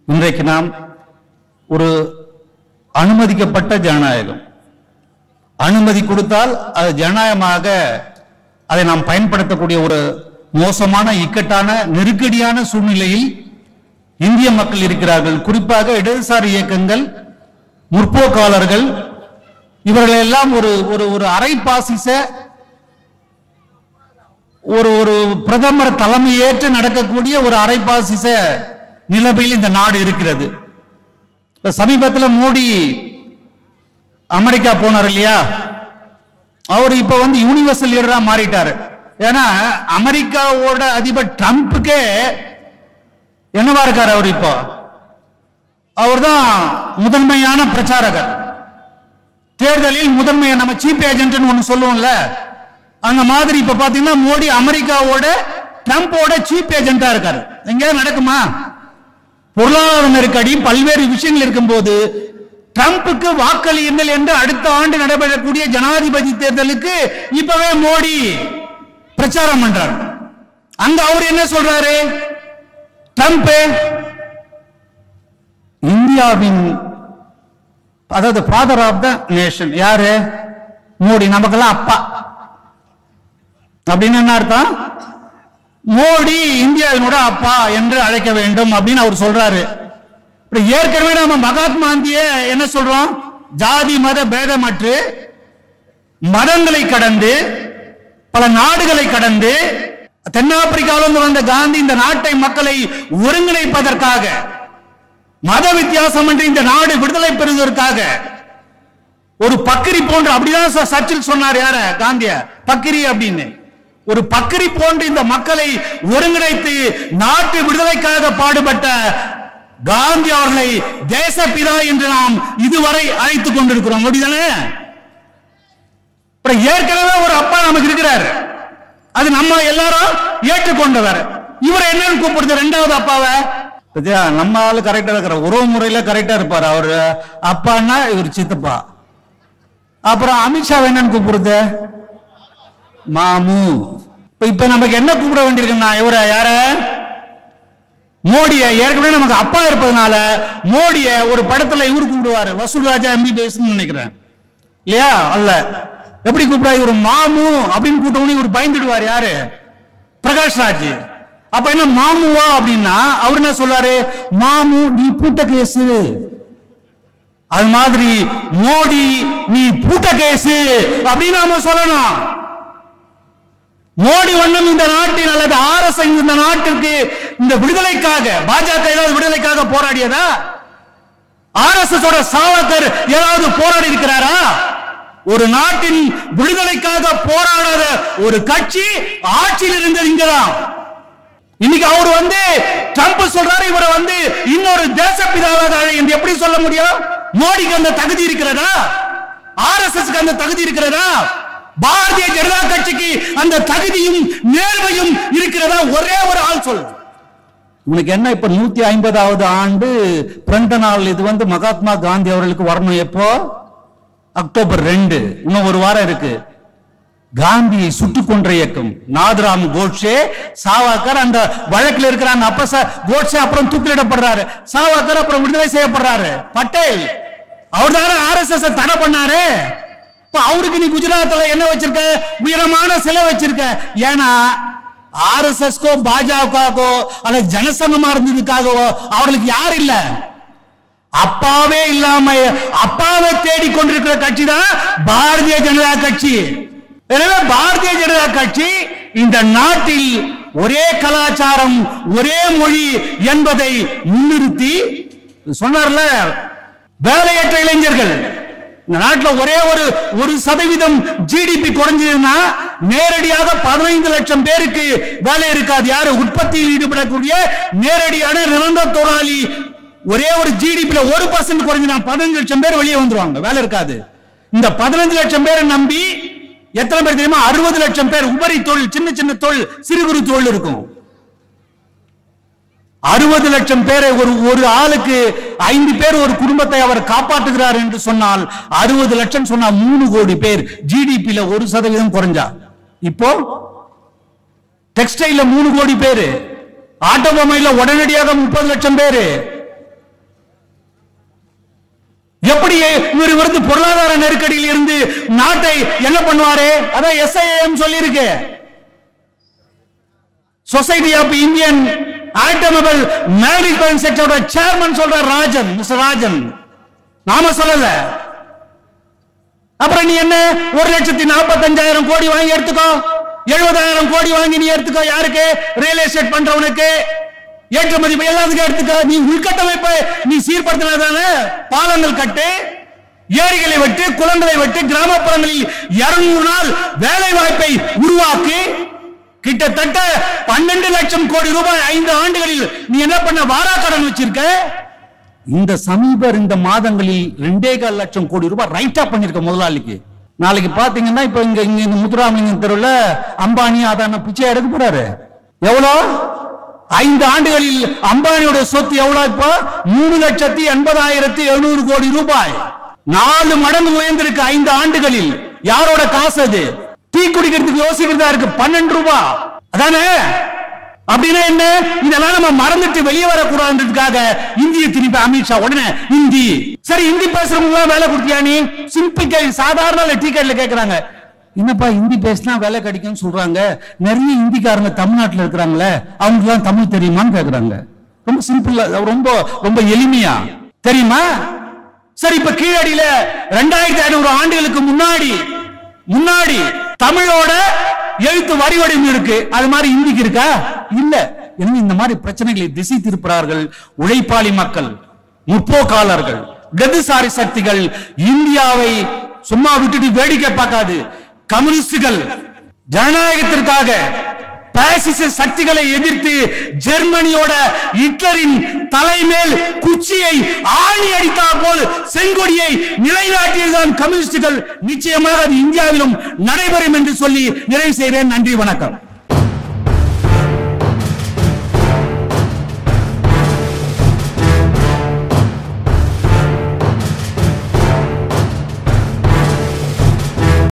இன்றைக்கு நாம் ஒரு அனுமதிக்கப்பட்ட ஜனநாயகம் அனுமதி கொடுத்தால் அது ஜனநாயகமாக அதை நாம் பயன்படுத்தக்கூடிய ஒரு மோசமான இக்கட்டான நெருக்கடியான சூழ்நிலையில் இந்திய மக்கள் இருக்கிறார்கள் குறிப்பாக இடதுசாரி இயக்கங்கள் முற்போக்காளர்கள் இவர்கள் எல்லாம் ஒரு ஒரு ஒரு அரை பாசிச ஒரு ஒரு பிரதமர் தலைமையேற்று நடக்கக்கூடிய ஒரு அரை பாசிச நிலைமையில் இந்த நாடு இருக்கிறது இப்ப சமீபத்துல மோடி அமெரிக்கா போனார் இல்லையா அவர் இப்ப வந்து யூனிவர்சல் லீடரா மாறிட்டாரு ஏன்னா அமெரிக்காவோட அதிபர் ட்ரம்ப்புக்கே என்னவா இருக்காரு அவர் இப்போ அவர்தான் முதன்மையான பிரச்சாரகர் தேர்தலில் முதன்மையை நம்ம சீப் ஏஜென்ட்னு ஒண்ணு சொல்லுவோம்ல அந்த மாதிரி இப்ப பாத்தீங்கன்னா மோடி அமெரிக்காவோட ட்ரம்போட சீப் ஏஜென்டா இருக்காரு எங்கேயாவது நடக்குமா பொருளாதார நெருக்கடி பல்வேறு விஷயங்கள் இருக்கும்போது ட்ரம்புக்கு வாக்களியுங்கள் என்று அடுத்த ஆண்டு நடைபெறக்கூடிய ஜனாதிபதி தேர்தலுக்கு இப்பவே மோடி பிரச்சாரம் பண்றார் அங்க அவர் என்ன சொல்றாரு ட்ரம்ப் இந்தியாவின் அதாவது ஃபாதர் ஆஃப் த நேஷன் யாரு மோடி நமக்கெல்லாம் அப்பா அப்படின்னு என்ன அர்த்தம் மோடி இந்தியாவினோட அப்பா என்று அழைக்க வேண்டும் அப்படின்னு அவர் சொல்றாரு இப்ப ஏற்கனவே நம்ம மகாத்மா காந்திய என்ன சொல்றோம் ஜாதி மத பேதமற்று மதங்களை கடந்து பல நாடுகளை கடந்து தென்னாப்பிரிக்காவிலிருந்து வந்த காந்தி இந்த நாட்டை மக்களை ஒருங்கிணைப்பதற்காக மத வித்தியாசம் என்று இந்த நாடு விடுதலை பெறுவதற்காக ஒரு பக்கிரி போன்ற அப்படிதான் ச- சர்ச்சில் சொன்னார் யார காந்திய பக்கிரி அப்படின்னு ஒரு பக்கிரி போன்று இந்த மக்களை ஒருங்கிணைத்து நாட்டு விடுதலைக்காக பாடுபட்ட காந்தி அவர்களை தேசப்பிதா என்று நாம் இதுவரை அழைத்துக் கொண்டிருக்கிறோம் அப்படிதானே அப்புறம் ஏற்கனவே ஒரு அப்பா நமக்கு இருக்கிறார் அது நம்ம எல்லாரும் ஏற்றுக்கொண்டவர் இவர் என்னன்னு கூப்பிடுறது ரெண்டாவது அப்பாவை பத்தியா நம்ம ஆளு கரெக்டா இருக்கிற உறவு முறையில கரெக்டா இருப்பாரு அவரு அப்பான்னா இவர் சித்தப்பா அப்புறம் அமித்ஷா என்னன்னு கூப்பிடுறது மாமு இப்ப இப்ப நமக்கு என்ன கூப்பிட வேண்டியிருக்குன்னா இவர யார மோடிய ஏற்கனவே நமக்கு அப்பா இருப்பதனால மோடிய ஒரு படத்துல இவரு கூப்பிடுவாரு வசூல் ராஜா எம்பிபிஎஸ் நினைக்கிறேன் இல்லையா அல்ல எப்படி கூப்பிடா இவர் மாமு அப்படின்னு கூட்டவனே இவர் பயந்துடுவார் யாரு பிரகாஷ் ராஜ் அப்ப என்ன மாமுவா அப்படின்னா அவர் என்ன சொல்றாரு மாமு நீ பூட்ட கேசு அது மாதிரி மோடி நீ பூட்ட கேசு அப்படின்னு நாம சொல்லணும் மோடி ஒண்ணும் இந்த நாட்டின் அல்லது ஆர்எஸ் இந்த நாட்டிற்கு இந்த விடுதலைக்காக பாஜக ஏதாவது விடுதலைக்காக போராடியதா ஆர்எஸ்எஸ் ஓட சாவக்கர் ஏதாவது போராடி இருக்கிறாரா ஒரு நாட்டின் விடுதலைக்காக போராடாத ஒரு கட்சி ஆட்சியில் இருந்தது இங்கதான் இன்னைக்கு அவர் வந்து ட்ரம்ப் சொல்றாரு இவரை வந்து இன்னொரு தேசப்பிதாவாக அழை என்று எப்படி சொல்ல முடியும் மோடிக்கு அந்த தகுதி இருக்கிறதா ஆர்எஸ்எஸ்க்கு அந்த தகுதி இருக்கிறதா பாரதிய ஜனதா கட்சிக்கு அந்த தகுதியும் நேர்மையும் இருக்கிறதா ஒரே ஒரு ஆள் சொல்லு உனக்கு என்ன இப்ப நூத்தி ஐம்பதாவது ஆண்டு பிறந்த நாள் இது வந்து மகாத்மா காந்தி அவர்களுக்கு வரணும் எப்போ அக்டோபர் ரெண்டு இன்னும் ஒரு வாரம் இருக்கு காந்தியை சுட்டுக் கொன்ற இயக்கம் நாதராம் கோட்சே சாவாக்கர் அந்த வழக்கில் இருக்கிற அந்த அப்ப ச- கோட்சே அப்புறம் தூக்கிலிடப்படுறாரு சாவாக்கர் அப்புறம் விடுதலை செய்யப்படுறாரு பட்டேல் அவர் தானே ஆர்எஸ்எஸ் தடை பண்ணாரு இப்ப அவருக்கு நீ குஜராத்ல என்ன வச்சிருக்க உயரமான சிலை வச்சிருக்க ஏன்னா ஆர்எஸ்எஸ்கோ பாஜகவோ அல்லது ஜனசங்கமா இருந்ததுக்காகவோ அவர்களுக்கு யார் இல்ல அப்பாவே இல்லாம அப்பாவை தேடிக் கொண்டிருக்கிற கட்சி தான் பாரதிய ஜனதா கட்சி எனவே பாரதிய ஜனதா கட்சி இந்த நாட்டில் ஒரே கலாச்சாரம் ஒரே மொழி என்பதை முன்னிறுத்தி சொன்னார்ல வேலையற்ற இளைஞர்கள் இந்த நாட்டில் ஒரே ஒரு ஒரு சதவீதம் ஜிடிபி குறைஞ்சதுன்னா நேரடியாக பதினைந்து லட்சம் பேருக்கு வேலை இருக்காது யாரு உற்பத்தியில் ஈடுபடக்கூடிய நேரடியான நிரந்தர தொழிலாளி ஒரே ஒரு ஜிடிபில ஒரு பர்சன்ட் குறைஞ்சுனா பதினஞ்சு லட்சம் பேர் வெளியே வந்துருவாங்க வேலை இருக்காது இந்த பதினஞ்சு லட்சம் பேரை நம்பி எத்தனை பேர் தெரியுமா அறுபது லட்சம் பேர் உபரி தொழில் சின்ன சின்ன தொழில் சிறு குறு தொழில் இருக்கும் அறுபது லட்சம் பேரை ஒரு ஒரு ஆளுக்கு ஐந்து பேர் ஒரு குடும்பத்தை அவர் காப்பாற்றுகிறார் என்று சொன்னால் அறுபது லட்சம் சொன்னா மூணு கோடி பேர் ஜிடிபில ஒரு சதவீதம் குறைஞ்சா இப்போ டெக்ஸ்டைல்ல மூணு கோடி பேரு ஆட்டோமொபைல்ல உடனடியாக முப்பது லட்சம் பேரு எப்படி இவர் வந்து பொருளாதார நெருக்கடியில் இருந்து நாட்டை என்ன பண்ணுவாரு அதான் எஸ்ஐஎம் சொல்லி இருக்கு society of Indian automobile management செக்டரோட சேர்மன் சொல்ற ராஜன் மிஸ்டர் ராஜன் நாம சொல்லல அப்புறம் நீ என்ன ஒரு லட்சத்தி நாற்பத்தஞ்சாயிரம் கோடி வாங்கி எடுத்துக்கோ எழுபதாயிரம் கோடி வாங்கி நீ எடுத்துக்கோ யாருக்கு ரியல் எஸ்டேட் பண்றவனுக்கு ஏற்றுமதி எல்லாத்துக்கும் எடுத்துக்கோ நீ உள்கட்டமைப்பை நீ சீர்படுத்தினாதானே பாலங்கள் கட்டு ஏரிகளை வெட்டு குளங்களை வெட்டு கிராமப்புறங்களில் இருநூறு நாள் வேலை வாய்ப்பை உருவாக்கி கிட்டத்தட்ட பன்னெண்டு லட்சம் கோடி ரூபாய் ஐந்து ஆண்டுகளில் நீ என்ன பண்ண வாராக்கடன் வச்சிருக்க இந்த சமீப இந்த மாதங்களில் ரெண்டே கால் லட்சம் கோடி ரூபாய் ரைட்டா பண்ணிருக்க முதலாளிக்கு நாளைக்கு பாத்தீங்கன்னா இப்ப இங்க இங்க இந்த முத்துராமலிங்கம் தெருவுல அம்பானி அதான பிச்சை எடுக்க போறாரு எவ்வளோ ஐந்து ஆண்டுகளில் அம்பானியோட சொத்து எவ்வளவு இப்போ மூணு லட்சத்தி எண்பதாயிரத்தி எழுநூறு கோடி ரூபாய் நாலு மடங்கு உயர்ந்திருக்கு ஐந்து ஆண்டுகளில் யாரோட காசு அது டீ குடிக்கிறதுக்கு யோசிக்கிறதா இருக்கு பன்னெண்டு ரூபாய் அதானே அப்படின்னா என்ன இதெல்லாம் நம்ம மறந்துட்டு வெளியே வரக்கூடாதுன்றதுக்காக இந்திய திருப்பி அமித்ஷா உடனே ஹிந்தி சரி ஹிந்தி பேசுறவங்க எல்லாம் வேலை கொடுத்தியா நீ சிம்பிள் கேள்வி சாதாரண டீ கடையில கேக்குறாங்க என்னப்பா ஹிந்தி பேசினா வேலை கிடைக்கும்னு சொல்றாங்க நிறைய ஹிந்திக்காரங்க தமிழ்நாட்டுல இருக்கிறாங்களே அவங்களுக்கு எல்லாம் தமிழ் தெரியுமான்னு கேக்குறாங்க ரொம்ப சிம்பிள் ரொம்ப ரொம்ப எளிமையா தெரியுமா சரி இப்ப கீழடியில ரெண்டாயிரத்தி ஐநூறு ஆண்டுகளுக்கு முன்னாடி முன்னாடி தமிழோட எழுத்து வரி வடிவம் இருக்கு அது மாதிரி இந்திக்கு இருக்கா இல்ல எனவே இந்த மாதிரி பிரச்சனைகளை திசை திருப்புறார்கள் உழைப்பாளி மக்கள் முற்போக்காளர்கள் இடதுசாரி சக்திகள் இந்தியாவை சும்மா விட்டுட்டு வேடிக்கை பார்க்காது கம்யூனிஸ்டுகள் ஜனநாயகத்திற்காக பாசிச சக்திகளை எதிர்த்து ஜெர்மனியோட ஹிட்லரின் தலைமேல் குச்சியை ஆணி அடித்தா போல் செங்கொடியை நிலைநாட்டியதுதான் கம்யூனிஸ்டுகள் நிச்சயமாக அது இந்தியாவிலும் நடைபெறும் என்று சொல்லி நிறைவு செய்கிறேன் நன்றி வணக்கம்